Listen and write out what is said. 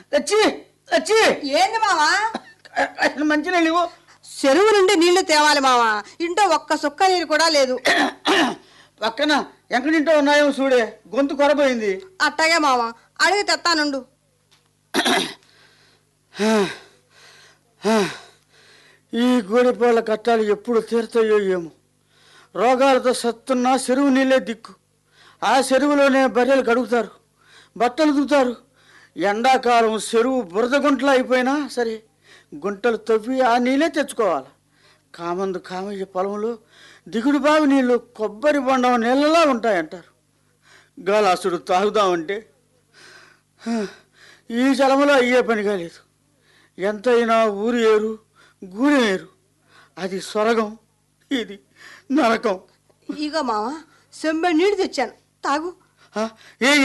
లచ్చి లచ్చి ఏంది మావా మంచి నీళ్ళు చెరువు నుండి నీళ్లు తేవాలి మావా ఇంట్లో ఒక్క సుక్క నీరు కూడా లేదు పక్కన ఎక్కడింటో ఉన్నాయో చూడే గొంతు కొరపోయింది అట్టగే మావా అడిగి తెత్తానుండు ఈ గోడిపాళ్ళ కట్టాలు ఎప్పుడు తీరుతాయో ఏమో రోగాలతో సత్తున్నా చెరువు నీళ్ళే దిక్కు ఆ చెరువులోనే బర్రెలు కడుగుతారు బట్టలు దుగుతారు ఎండాకాలం చెరువు బురద గుంటలు అయిపోయినా సరే గుంటలు తవ్వి ఆ నీళ్ళే తెచ్చుకోవాలి కామందు కామయ్య పొలంలో దిగుడు బావి నీళ్ళు కొబ్బరి బొండం నీళ్ళలా ఉంటాయంటారు గాలాసుడు తాగుదామంటే హ, ఈ జలములో అయ్యే పని కాలేదు ఎంతైనా ఊరు ఏరు గూడెం ఏరు అది స్వర్గం ఇది నరకం ఇగో మావా సెంబె నీళ్ళు తెచ్చాను తాగు హ, ఏ